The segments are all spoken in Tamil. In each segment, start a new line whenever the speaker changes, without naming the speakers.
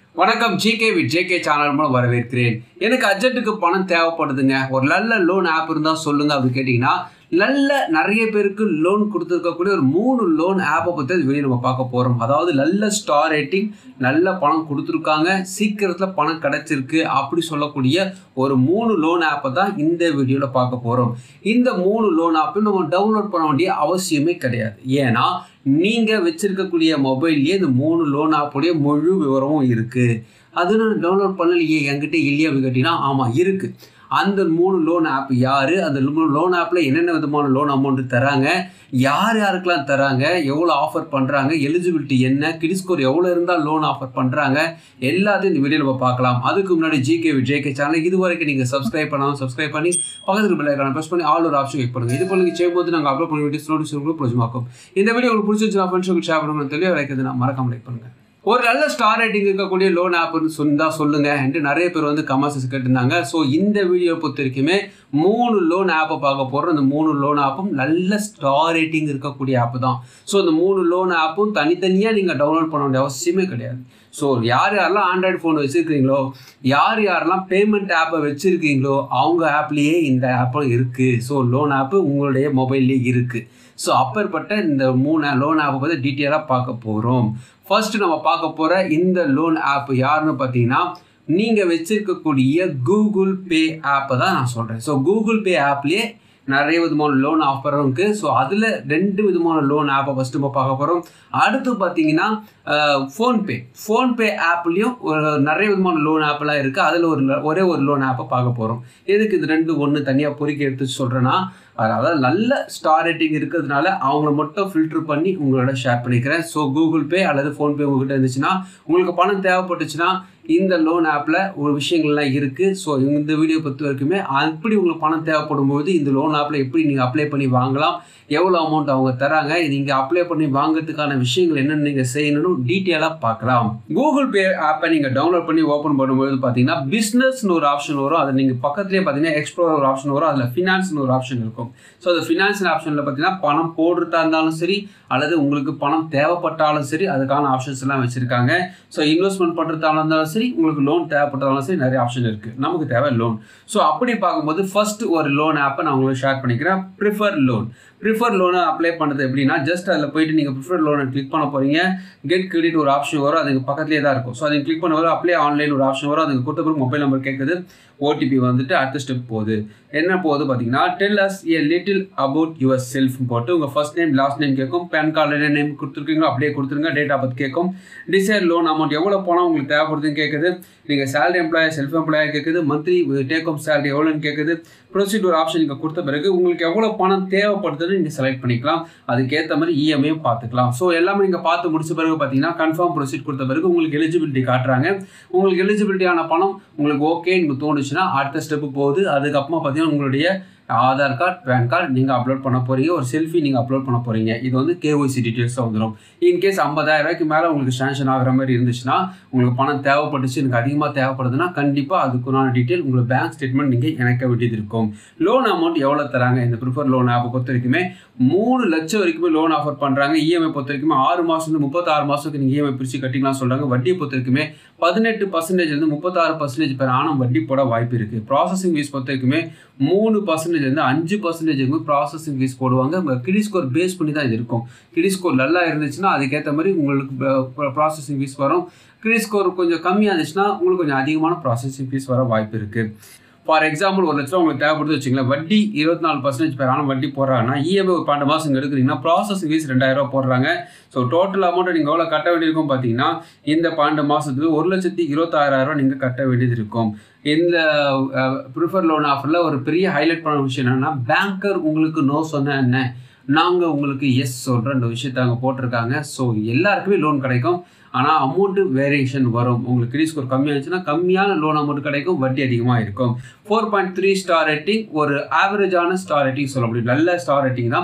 வணக்கம் ஜிகே வித் ஜேகே சேனல் மூலம் வரவேற்கிறேன் எனக்கு அர்ஜென்ட்டுக்கு பணம் தேவைப்படுதுங்க ஒரு நல்ல லோன் ஆப் இருந்தால் சொல்லுங்க அப்படின்னு கேட்டிங்கன்னா நல்ல நிறைய பேருக்கு லோன் கொடுத்துருக்கக்கூடிய ஒரு மூணு லோன் ஆப்பை பற்றி அது வெளியே நம்ம பார்க்க போகிறோம் அதாவது நல்ல ஸ்டார் ரேட்டிங் நல்ல பணம் கொடுத்துருக்காங்க சீக்கிரத்தில் பணம் கிடச்சிருக்கு அப்படி சொல்லக்கூடிய ஒரு மூணு லோன் ஆப்பை தான் இந்த வீடியோவில் பார்க்க போகிறோம் இந்த மூணு லோன் ஆப்பையும் நம்ம டவுன்லோட் பண்ண வேண்டிய அவசியமே கிடையாது ஏன்னா நீங்கள் வச்சிருக்கக்கூடிய மொபைல்லையே இந்த மூணு லோன் ஆப்புடைய முழு விவரமும் இருக்குது அது நான் டவுன்லோட் பண்ணலையே என்கிட்ட இல்லையா அப்படின்னு கேட்டிங்கன்னா ஆமாம் இருக்குது அந்த மூணு லோன் ஆப் யார் அந்த மூணு லோன் ஆப்பில் என்னென்ன விதமான லோன் அமௌண்ட் தராங்க யார் யாருக்கெல்லாம் தராங்க எவ்வளோ ஆஃபர் பண்ணுறாங்க எலிஜிபிலிட்டி என்ன கிடி ஸ்கோர் எவ்வளோ இருந்தால் லோன் ஆஃபர் பண்ணுறாங்க எல்லாத்தையும் இந்த வீடியோ நம்ம பார்க்கலாம் அதுக்கு முன்னாடி ஜிகே ஜேகே சேனல் இது வரைக்கும் நீங்கள் சப்ஸ்கிரைப் பண்ணாமல் சப்ஸ்கிரைப் பண்ணி பக்கத்தில் பெல் ஐக்கான ப்ரெஸ் பண்ணி ஆல் ஒரு ஆப்ஷன் கிளிக் பண்ணுங்கள் இது பண்ணி செய்யும்போது நாங்கள் அப்லோட் பண்ண வீடியோஸ் நோட்டிஸ் உங்களுக்கு பிடிச்சமாக்கும் இந்த வீடியோ உங்களுக்கு பிடிச்சிருச்சுன்னா ஃப்ரெண்ட்ஸுக்கு ஷேர் பண்ணுங்க தெளிவாக வைக்கிறது நான் மறக்காம லைக் பண்ணுங்கள் ஒரு நல்ல ஸ்டார் ரேட்டிங் இருக்கக்கூடிய லோன் ஆப்னு சொன்னா சொல்லுங்க என்று நிறைய பேர் வந்து கமெண்ட்ஸ் கேட்டிருந்தாங்க ஸோ இந்த வீடியோ பொறுத்த வரைக்குமே மூணு லோன் ஆப்பை பார்க்க போகிறோம் இந்த மூணு லோன் ஆப்பும் நல்ல ஸ்டார் ரேட்டிங் இருக்கக்கூடிய ஆப் தான் ஸோ இந்த மூணு லோன் ஆப்பும் தனித்தனியாக நீங்கள் டவுன்லோட் பண்ண வேண்டிய அவசியமே கிடையாது ஸோ யார் யாரெல்லாம் ஆண்ட்ராய்டு ஃபோன் வச்சுருக்கீங்களோ யார் யாரெல்லாம் பேமெண்ட் ஆப்பை வச்சுருக்கீங்களோ அவங்க ஆப்லேயே இந்த ஆப்பும் இருக்குது ஸோ லோன் ஆப்பு உங்களுடைய மொபைல்லேயே இருக்குது ஸோ அப்பேற்பட்ட இந்த மூணு லோன் ஆப்பை பற்றி டீட்டெயிலாக பார்க்க போகிறோம் ஃபர்ஸ்ட் நம்ம பார்க்க போகிற இந்த லோன் ஆப் யாருன்னு பார்த்தீங்கன்னா நீங்கள் வச்சிருக்கக்கூடிய கூகுள் பே ஆப்பை தான் நான் சொல்கிறேன் ஸோ கூகுள் பே ஆப்லேயே நிறைய விதமான லோன் ஆஃபரும் இருக்குது ஸோ அதில் ரெண்டு விதமான லோன் ஆப்பை ஃபஸ்ட்டு நம்ம பார்க்க போகிறோம் அடுத்து பார்த்தீங்கன்னா ஃபோன்பே ஃபோன்பே ஆப்லேயும் ஒரு நிறைய விதமான லோன் ஆப்பெல்லாம் இருக்குது அதில் ஒரு ஒரே ஒரு லோன் ஆப்பை பார்க்க போகிறோம் எதுக்கு இது ரெண்டு ஒன்று தனியாக பொறுக்கி எடுத்து சொல்கிறேன்னா அதாவது நல்ல ஸ்டார் ரேட்டிங் இருக்கிறதுனால அவங்கள மட்டும் ஃபில்டர் பண்ணி உங்களோட ஷேர் பண்ணிக்கிறேன் ஸோ கூகுள் பே அல்லது ஃபோன்பே உங்ககிட்ட இருந்துச்சுன்னா உங்களுக்கு பணம் தேவைப்பட்டுச்சுன்னா இந்த லோன் ஆப்பில் ஒரு விஷயங்கள்லாம் இருக்குது ஸோ இந்த வீடியோ பொறுத்த வரைக்குமே அப்படி உங்களுக்கு பணம் தேவைப்படும் போது இந்த லோன் ஆப்பில் எப்படி நீங்கள் அப்ளை பண்ணி வாங்கலாம் எவ்வளோ அமௌண்ட் அவங்க தராங்க நீங்கள் அப்ளை பண்ணி வாங்குறதுக்கான விஷயங்கள் என்னென்னு நீங்கள் செய்யணும்னு டீட்டெயிலாக பார்க்கலாம் கூகுள் பே ஆப்பை நீங்கள் டவுன்லோட் பண்ணி ஓப்பன் பண்ணும்போது பார்த்தீங்கன்னா பிஸ்னஸ்னு ஒரு ஆப்ஷன் வரும் அது நீங்கள் பக்கத்துலேயே பார்த்தீங்கன்னா எக்ஸ்ப்ளோர் ஒரு ஆப்ஷன் வரும் அதில் ஃபினான்ஸ்னு ஒரு ஆப்ஷன் இருக்கும் ஸோ அந்த ஃபினான்ஷியல் ஆப்ஷனில் பார்த்தீங்கன்னா பணம் போடுறதா இருந்தாலும் சரி அல்லது உங்களுக்கு பணம் தேவைப்பட்டாலும் சரி அதுக்கான ஆப்ஷன்ஸ் எல்லாம் வச்சுருக்காங்க ஸோ இன்வெஸ்ட்மெண்ட் பண்ணுறதாலும் இருந்தாலும் சரி உங்களுக்கு லோன் தேவைப்பட்டாலும் சரி நிறைய ஆப்ஷன் இருக்குது நமக்கு தேவை லோன் ஸோ அப்படி பார்க்கும்போது ஃபர்ஸ்ட் ஒரு லோன் ஆப்பை நான் உங்களுக்கு ஷேர் பண்ணிக்கிறேன் ப்ரிஃபர் லோன் ப்ரிஃபர் லோனை அப்ளை பண்ணுறது எப்படின்னா ஜஸ்ட் அதில் போயிட்டு நீங்கள் ப்ரிஃபர் லோனை கிளிக் பண்ண போகிறீங்க கெட் கிரெடிட் ஒரு ஆப்ஷன் வரும் அதுக்கு பக்கத்துலேயே தான் இருக்கும் ஸோ அதை கிளிக் பண்ண வரும் அப்ளை ஆன்லைன் ஒரு ஆப்ஷன் வரும் அதுக்கு கொடுத்த பிறகு மொபைல் நம்பர் கேட்குது ஓடிபி வந்துட்டு அடுத்த ஸ்டெப் போகுது என்ன போகுது பார்த்தீங்கன்னா tell us a little about yourself போட்டு உங்கள் ஃபர்ஸ்ட் நேம் லாஸ்ட் நேம் கேட்கும் பேன் கார்டில் என்ன நேம் கொடுத்துருக்கீங்களோ அப்படியே கொடுத்துருங்க டேட் ஆஃப் பர்த் கேட்கும் டிசைர் லோன் அமௌண்ட் எவ்வளோ பணம் உங்களுக்கு தேவைப்படுதுன்னு கேட்குது நீங்கள் சேலரி எம்ப்ளாயர் செல்ஃப் எம்ப்ளாயர் கேட்குது மந்த்லி டேக் ஹோம் சேலரி எவ்வளோன்னு கேட்குது ப்ரொசீடர் ஆப்ஷன் நீங்கள் கொடுத்த பிறகு உங்களுக்கு எவ்வளோ பணம் தேவைப்படுதுன்னு நீங்கள் செலக்ட் பண்ணிக்கலாம் அதுக்கேற்ற மாதிரி இஎம்ஐயும் பார்த்துக்கலாம் ஸோ எல்லாமே நீங்கள் பார்த்து முடிச்ச பிறகு பார்த்தீங்கன்னா கன்ஃபார்ம் ப்ரொசீட் கொடுத்த பிறகு உங்களுக்கு எலிஜிபிலிட்டி காட்டுறாங்க உங்களுக்கு எலிஜிபிலிட்டியான பணம் உங்களுக்கு ஓகே நீங்கள் தோணுச்சுன்னா அடுத்த ஸ்டெப்பு போகுது அதுக்கப்புறமா பார்த்தீங்கன்னா உங்களுடைய ஆதார் கார்டு பேன் கார்டு நீங்கள் அப்லோட் பண்ண போகிறீங்க ஒரு செல்ஃபி நீங்கள் அப்லோட் பண்ண போகிறீங்க இது வந்து கேஒய்சி டீட்டெயில்ஸாக வந்துடும் இன்கேஸ் ஐம்பதாயிரம் ரூபாய்க்கு மேலே உங்களுக்கு சேங்ஷன் ஆகிற மாதிரி இருந்துச்சுன்னா உங்களுக்கு பணம் தேவைப்பட்டுச்சு எனக்கு அதிகமாக தேவைப்படுதுன்னா கண்டிப்பாக அதுக்குண்டான டீட்டெயில் உங்களுக்கு பேங்க் ஸ்டேட்மெண்ட் நீங்கள் இணைக்க வேண்டியது இருக்கும் லோன் அமௌண்ட் எவ்வளோ தராங்க இந்த ப்ரிஃபர் லோன் ஆப்பை பொறுத்த வரைக்குமே மூணு லட்சம் வரைக்குமே லோன் ஆஃபர் பண்ணுறாங்க இஎம்ஐ பொறுத்த வரைக்குமே ஆறு மாதம் முப்பத்தாறு மாதத்துக்கு நீங்கள் இஎம்ஐ பிரித்து கட்டிக்கலாம் சொல்கிறாங்க வட்டியை பொறுத்த வரைக்குமே பதினெட்டு பர்சன்டேஜ்லேருந்து முப்பத்தாறு பர்சன்டேஜ் பேர் ஆனம் வட்டி போட வாய்ப்பு இருக்குது ப்ராசஸிங் ஃபீஸ் பொறுத்த வரைக்குமே மூணு பர்சன்டேஜ்லேருந்து அஞ்சு பர்சன்டேஜ் ப்ராசஸிங் ஃபீஸ் போடுவாங்க கிடி ஸ்கோர் பேஸ் பண்ணி தான் இது இருக்கும் கிடி ஸ்கோர் நல்லா இருந்துச்சுன்னா அதுக்கேற்ற மாதிரி உங்களுக்கு ப்ராசஸிங் ஃபீஸ் வரும் கிடி ஸ்கோர் கொஞ்சம் கம்மியாக இருந்துச்சுன்னா உங்களுக்கு கொஞ்சம் அதிகமான ப்ராசஸிங் ஃபீஸ் வர வாய்ப்பு இருக்குது ஃபார் எக்ஸாம்பிள் ஒரு லட்ச ரூபா உங்களுக்கு தேவைப்படுது வச்சுங்களேன் வட்டி இருபத்தி நாலு பர்சன்டேஜ் பேர் ஆனால் வட்டி போடுறாங்கன்னா இஎம்ஐ ஒரு பன்னெண்டு மாதம் எடுக்கிறீங்கன்னா ப்ராசஸிங் ஃபீஸ் ரெண்டாயிரம் ரூபா போடுறாங்க ஸோ டோட்டல் அமௌண்ட்டை நீங்கள் எவ்வளோ கட்ட வேண்டியிருக்கும் பார்த்தீங்கன்னா இந்த பன்னெண்டு மாதத்துக்கு ஒரு லட்சத்தி இருபத்தாயிரம் ரூபா நீங்கள் கட்ட வேண்டியது இருக்கும் இந்த ப்ரிஃபர் லோன் ஆஃபரில் ஒரு பெரிய ஹைலைட் பண்ண விஷயம் என்னென்னா பேங்கர் உங்களுக்கு நோ சொன்ன என்ன நாங்கள் உங்களுக்கு எஸ் சொல்கிற அந்த விஷயத்தை அங்கே போட்டிருக்காங்க ஸோ எல்லாருக்குமே லோன் கிடைக்கும் ஆனால் அமௌண்ட்டு வேரியேஷன் வரும் உங்களுக்கு கிரெடிட் ஸ்கோர் கம்மியாச்சுன்னா கம்மியான லோன் அமௌண்ட் கிடைக்கும் வட்டி அதிகமாக இருக்கும் four point three star rating ஒரு ஆவரேஜான ஸ்டார் ரேட்டிங் சொல்ல முடியும் நல்ல ஸ்டார் ரேட்டிங் தான்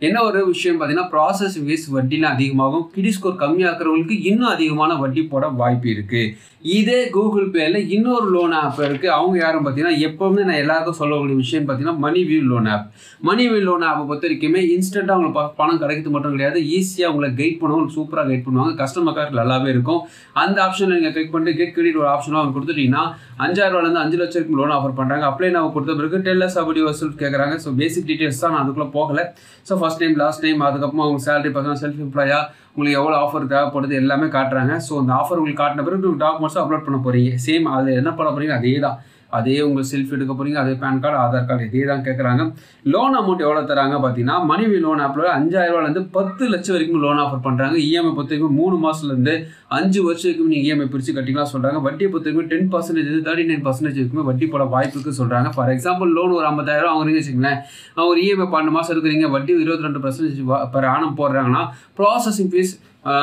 என்ன ஒரு விஷயம் பார்த்தீங்கன்னா ப்ராசஸ் ஃபீஸ் வட்டிலாம் அதிகமாகும் கிடி ஸ்கோர் கம்மியாக இருக்கிறவங்களுக்கு இன்னும் அதிகமான வட்டி போட வாய்ப்பு இருக்குது இதே கூகுள் பேயில் இன்னொரு லோன் ஆப் இருக்குது அவங்க யாரும் பார்த்தீங்கன்னா எப்போவுமே நான் எல்லாருக்கும் சொல்லக்கூடிய விஷயம் பார்த்தீங்கன்னா Money View loan app Money View loan ஆப்பை பொறுத்த வரைக்குமே இன்ஸ்டண்ட்டாக அவங்களுக்கு ப- பணம் கிடைக்கிறது மட்டும் கிடையாது ஈஸியாக உங்களை கைட் பண்ணுவாங்க சூப்பராக கைட் பண்ணுவாங்க கஸ்டமர் கேர் நல்லாவே இருக்கும் அந்த ஆப்ஷனில் நீங்கள் கிளிக் பண்ணிட்டு கெட் கிரெடிட் ஒரு ஆப்ஷனும் அவங்க கொடுத்துட்டீங்கன்னா அஞ்சாயிரம் ரூபாயிலேருந்து அஞ்சு லட்சம் வரைக்கும் லோன் ஆஃபர் பண்ணுறாங்க அப்ளை நான் கொடுத்த பிறகு டெல்லஸ் அப்படி வசூல் கேட்குறாங்க ஸோ பேசிக் டீட்டெயில்ஸ் தான் நான் அதுக்குள்ளே போகல so first time last time அதுக்கப்புறமா அவங்க சேலரி பார்த்தீங்கன்னா செல்ஃப் எம்ப்ளாயா உங்களுக்கு எவ்வளோ ஆஃபர் தேவைப்படுது எல்லாமே காட்டுறாங்க ஸோ அந்த ஆஃபர் உங்களுக்கு காட்டின பிறகு நீங்கள் டாக்குமெண்ட்ஸும் அப்லோட் பண்ண போகிறீங்க சேம் அது என்ன பண்ண போகிறீங்க அதே தான் அதே உங்கள் செல்ஃப் எடுக்க போகிறீங்க அதே பேன் கார்டு ஆதார் கார்டு இதே தான் கேட்குறாங்க லோன் அமௌண்ட் எவ்வளோ தராங்க பார்த்தீங்கன்னா மணிவி லோன் ஆப்பில் அஞ்சாயிரரூவாலேருந்து பத்து லட்சம் வரைக்கும் லோன் ஆஃபர் பண்ணுறாங்க இஎம்ஐ பொறுத்த வரைக்கும் மூணு மாதத்துலேருந்து அஞ்சு வருஷம் வரைக்கும் நீங்கள் இஎம்ஐ பிரித்து கட்டிக்கலாம் சொல்கிறாங்க வட்டியை பொறுத்த வரைக்கும் ten percentage thirty nine percentage வரைக்கும் வட்டி போட வாய்ப்பு இருக்குது சொல்கிறாங்க ஃபார் எக்ஸாம்பிள் லோன் ஒரு ஐம்பதாயிரம் வாங்குறீங்க வச்சுங்களேன் அவங்க ஒரு இஎம்ஐ பன்னெண்டு மாதம் இருக்கிறீங்க வட்டி இருபத்தி ரெண்டு பர்சன்டேஜ் பர் ஆனம் போடுறாங்கன்னா ப்ராசஸிங் ஃபீஸ்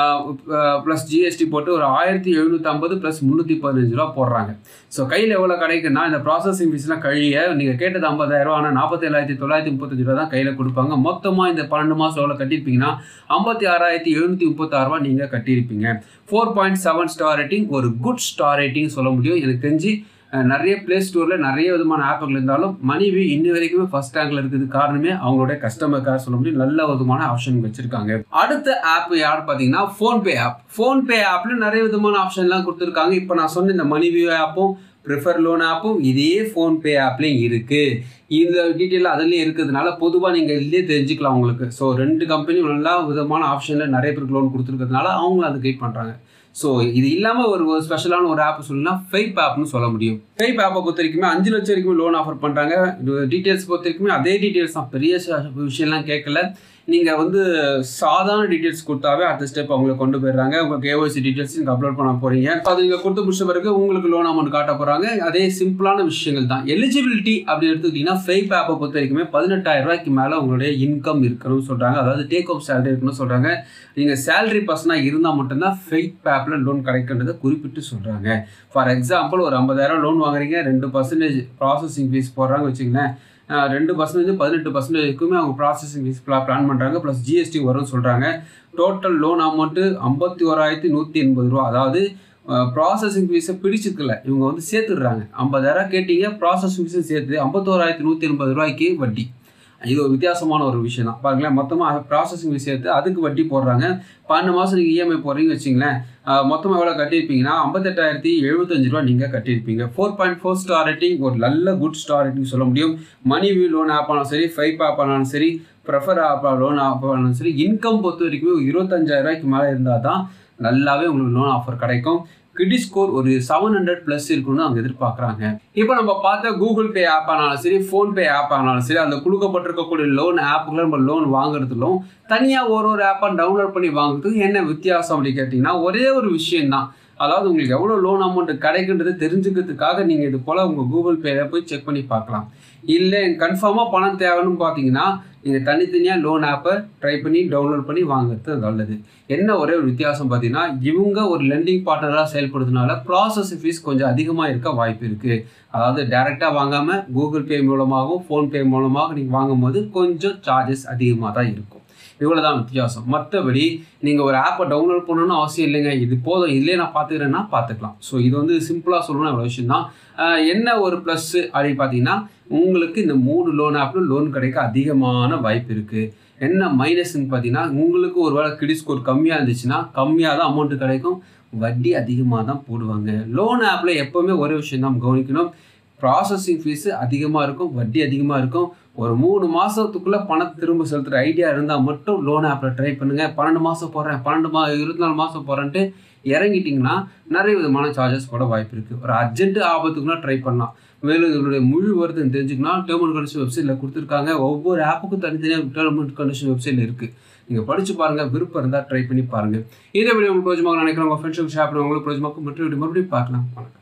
ப்ளஸ் ஜிஎஸ்டி போட்டு ஒரு ஆயிரத்தி எழுநூற்றம்பது ப்ளஸ் முந்நூற்றி பதினஞ்சு ரூபா போடுறாங்க ஸோ கையில் எவ்வளோ கிடைக்குன்னா இந்த ப்ராசஸிங் ஃபீஸ்லாம் கழிய நீங்கள் கேட்டது ஐம்பதாயிரம் ஆனால் நாற்பத்தேழாயிரத்தி தொள்ளாயிரத்தி முப்பத்தஞ்சு ரூபா தான் கையில் கொடுப்பாங்க மொத்தமாக இந்த பன்னெண்டு மாதம் எவ்வளோ கட்டியிருப்பீங்கன்னா ஐம்பத்தி ஆறாயிரத்தி எழுநூற்றி முப்பத்தாறு ரூபா நீங்கள் கட்டியிருப்பீங்க four point seven star rating ஒரு குட் ஸ்டார் ரேட்டிங் சொல்ல முடியும் எனக்கு தெரிஞ்சு அஹ், நிறைய ப்ளே ஸ்டோரில் நிறைய விதமான ஆப்புகள் இருந்தாலும் மணிவி இன்னி வரைக்குமே ஃபர்ஸ்ட் ரேங்க்ல இருக்குது காரணமே அவங்களோட கஸ்டமர் கேர் சொல்ல முடியும் நல்ல விதமான ஆப்ஷன் வச்சிருக்காங்க அடுத்த ஆப் யார் பார்த்தீங்கன்னா ஃபோன்பே ஆப் ஃபோன்பே ஆப்ல நிறைய விதமான ஆப்ஷன்லாம் கொடுத்துருக்காங்க இப்போ நான் சொன்ன இந்த மணிவியூ ஆப்பும் ப்ரிஃபர் லோன் ஆப்பும் இதே ஃபோன்பே ஆப்லேயும் இருக்குது இந்த டீட்டெயில் அதுலேயே இருக்கிறதுனால பொதுவாக நீங்கள் இதுலேயே தெரிஞ்சுக்கலாம் உங்களுக்கு ஸோ ரெண்டு கம்பெனியும் நல்லா விதமான ஆப்ஷனில் நிறைய பேருக்கு லோன் கொடுத்துருக்கிறதுனால அவங்களும் அதை கைட் பண்ணுறாங்க ஸோ இது இல்லாமல் ஒரு ஒரு ஸ்பெஷலான ஒரு ஆப் சொல்லணும்னா ஃபைப் ஆப்னு சொல்ல முடியும் ஃபைப் ஆப்பை பொறுத்த வரைக்குமே அஞ்சு லட்சம் வரைக்கும் லோன் ஆஃபர் பண்ணுறாங்க டீட்டெயில்ஸ் பொறுத்த வரைக்குமே அதே டீட்டெயில்ஸ் தான் பெரிய ச- விஷயம்லாம் கேட்கல நீங்கள் வந்து சாதாரண டீட்டெயில்ஸ் கொடுத்தாவே அடுத்த ஸ்டெப் அவங்களை கொண்டு போயிடுறாங்க உங்கள் கேஒசி டீட்டெயில்ஸ் நீங்கள் அப்லோட் பண்ண போகிறீங்க அது நீங்கள் கொடுத்து முடிச்ச பிறகு உங்களுக்கு லோன் அமௌண்ட் காட்ட போகிறாங்க அதே சிம்பிளான விஷயங்கள் தான் எலிஜிபிலிட்டி அப்படி எடுத்துக்கிட்டிங்கன்னா ஃபைப் ஆப்பை பொறுத்த வரைக்குமே பதினெட்டாயிரம் ரூபாய்க்கு மேலே உங்களுடைய இன்கம் இருக்கணும்னு சொல்கிறாங்க அதாவது டேக் ஹோம் சேலரி இருக்கணும்னு சொல்கிறாங்க நீங்கள் சேலரி பர்சனாக இருந்தால் மட்டும்தான் ஃபைப் ஆப்பில் லோன் கிடைக்கின்றதை குறிப்பிட்டு சொல்கிறாங்க ஃபார் எக்ஸாம்பிள் ஒரு ஐம்பதாயிரம் லோன் வாங்குறீங்க ரெண்டு பர்சன்டேஜ் ப்ராசஸிங் ஃபீஸ் போடுறாங்க வச்சுங்களேன் அஹ் ரெண்டு பர்சன்டேஜ் பதினெட்டு பர்சன்டேஜ்க்குமே அவங்க ப்ராசஸிங் ஃபீஸ் பிளான் பண்ணுறாங்க ப்ளஸ் ஜிஎஸ்டி வரும்னு சொல்கிறாங்க டோட்டல் லோன் அமௌண்ட்டு ஐம்பத்தி ஓராயிரத்தி நூற்றி எண்பது ரூபா அதாவது ப்ராசஸிங் ஃபீஸை பிடிச்சிக்கல இவங்க வந்து சேர்த்துடுறாங்க ஐம்பதாயிரம் கேட்டீங்க ப்ராசஸிங் ஃபீஸும் சேர்த்து ஐம்பத்தோராயிரத்தி நூற்றி எண்பது ரூபாய்க்கு வட்டி இது ஒரு வித்தியாசமான ஒரு விஷயம் தான் பாருங்களேன் மொத்தமாக ப்ராசஸிங் ஃபீஸ் சேர்த்து அதுக்கு வட்டி போடுறாங்க பன்னெண்டு மாதம் நீங்கள் இஎம்ஐ போடுறீங்க வச்சிங்களேன் மொத்தமாக எவ்வளோ கட்டியிருப்பீங்கன்னா ஐம்பத்தெட்டாயிரத்தி எழுபத்தஞ்சு ரூபா நீங்கள் கட்டியிருப்பீங்க four point four star rating ஒரு நல்ல குட் ஸ்டார் ரேட்டிங் சொல்ல முடியும் மணி வியூ லோன் ஆப் ஆனாலும் சரி ஃபைப் ஆப் ஆனாலும் சரி ப்ரெஃபர் ஆப் லோன் ஆப் ஆனாலும் சரி இன்கம் பொறுத்த வரைக்கும் இருபத்தஞ்சாயிரம் ரூபாய்க்கு மேலே இருந்தால் தான் நல்லாவே உங்களுக்கு லோன் ஆஃபர் கிடைக்கும் கிரெடி ஸ்கோர் ஒரு செவன் ஹண்ட்ரட் ப்ளஸ் இருக்குன்னு அவங்க எதிர்பார்க்குறாங்க இப்போ நம்ம பார்த்த கூகுள் பே ஆப் ஆனாலும் சரி ஃபோன்பே ஆப் ஆனாலும் சரி அதில் கொடுக்கப்பட்டிருக்கக்கூடிய லோன் ஆப்புகளை நம்ம லோன் வாங்குறதுலும் தனியாக ஒரு ஒரு ஆப்பாக டவுன்லோட் பண்ணி வாங்குறதுக்கு என்ன வித்தியாசம் அப்படி கேட்டிங்கன்னா ஒரே ஒரு விஷயம்தான் அதாவது உங்களுக்கு எவ்வளோ லோன் அமௌண்ட் கிடைக்குன்றது தெரிஞ்சுக்கிறதுக்காக நீங்கள் இது போல் உங்கள் கூகுள் பேல போய் செக் பண்ணி பார்க்கலாம் இல்லை கன்ஃபார்மாக பணம் தேவைன்னு பார்த்தீங்கன்னா நீங்கள் தனித்தனியாக லோன் ஆப்பை ட்ரை பண்ணி டவுன்லோட் பண்ணி வாங்குறது நல்லது என்ன ஒரே ஒரு வித்தியாசம் பார்த்தீங்கன்னா இவங்க ஒரு லெண்டிங் பார்ட்னராக செயல்படுறதுனால ப்ராசஸ் ஃபீஸ் கொஞ்சம் அதிகமாக இருக்க வாய்ப்பு இருக்குது அதாவது டைரெக்டாக வாங்காமல் கூகுள் பே மூலமாகவும் ஃபோன்பே மூலமாக நீங்கள் வாங்கும்போது கொஞ்சம் சார்ஜஸ் அதிகமாக தான் இருக்கும் இவ்வளோ தான் வித்தியாசம் மற்றபடி நீங்கள் ஒரு ஆப்பை டவுன்லோட் பண்ணணும்னு அவசியம் இல்லைங்க இது போதும் இதுலேயே நான் பார்த்துக்கிறேன்னா பார்த்துக்கலாம் ஸோ இது வந்து சிம்பிளாக சொல்லணும் இவ்வளோ விஷயம் தான் என்ன ஒரு ப்ளஸ்ஸு அப்படின்னு பார்த்தீங்கன்னா உங்களுக்கு இந்த மூணு லோன் ஆப்பில் லோன் கிடைக்க அதிகமான வாய்ப்பு இருக்குது என்ன மைனஸ்ன்னு பார்த்தீங்கன்னா உங்களுக்கு ஒரு வேளை கிரெடிட் ஸ்கோர் கம்மியாக இருந்துச்சுன்னா கம்மியாக தான் அமௌண்ட்டு கிடைக்கும் வட்டி அதிகமாக தான் போடுவாங்க லோன் ஆப்பில் எப்போவுமே ஒரே விஷயம் தான் கவனிக்கணும் ப்ராசஸிங் ஃபீஸு அதிகமாக இருக்கும் வட்டி அதிகமாக இருக்கும் ஒரு மூணு மாதத்துக்குள்ளே பணத்தை திரும்ப செலுத்துகிற ஐடியா இருந்தால் மட்டும் லோன் ஆப்பில் ட்ரை பண்ணுங்கள் பன்னெண்டு மாதம் போடுறேன் பன்னெண்டு மா இருபத்தி நாலு மாதம் போகிறேன்ட்டு இறங்கிட்டிங்கன்னா நிறைய விதமான சார்ஜஸ் போட வாய்ப்பு இருக்குது ஒரு அர்ஜென்ட்டு ஆபத்துக்குன்னா ட்ரை பண்ணலாம் மேலும் இதனுடைய முழு வருதுன்னு தெரிஞ்சுக்கணும் டேர்ம் அண்ட் கண்டிஷன் வெப்சைட்டில் கொடுத்துருக்காங்க ஒவ்வொரு ஆப்புக்கும் தனித்தனியாக டேர்ம் அண்ட் கண்டிஷன் வெப்சைட்டில் இருக்குது நீங்கள் படித்து பாருங்கள் விருப்பம் இருந்தால் ட்ரை பண்ணி பாருங்கள் இதே வீடியோ உங்களுக்கு பிரோஜமாக நினைக்கிறேன் உங்கள் ஃப்ரெண்ட்ஸுக்கு ஷேர் பண்ணுங்க உங்களுக்கு பிரோஜமாக மற்ற வீடியோ மறுபடியும் பார்க்கலாம் வணக்கம்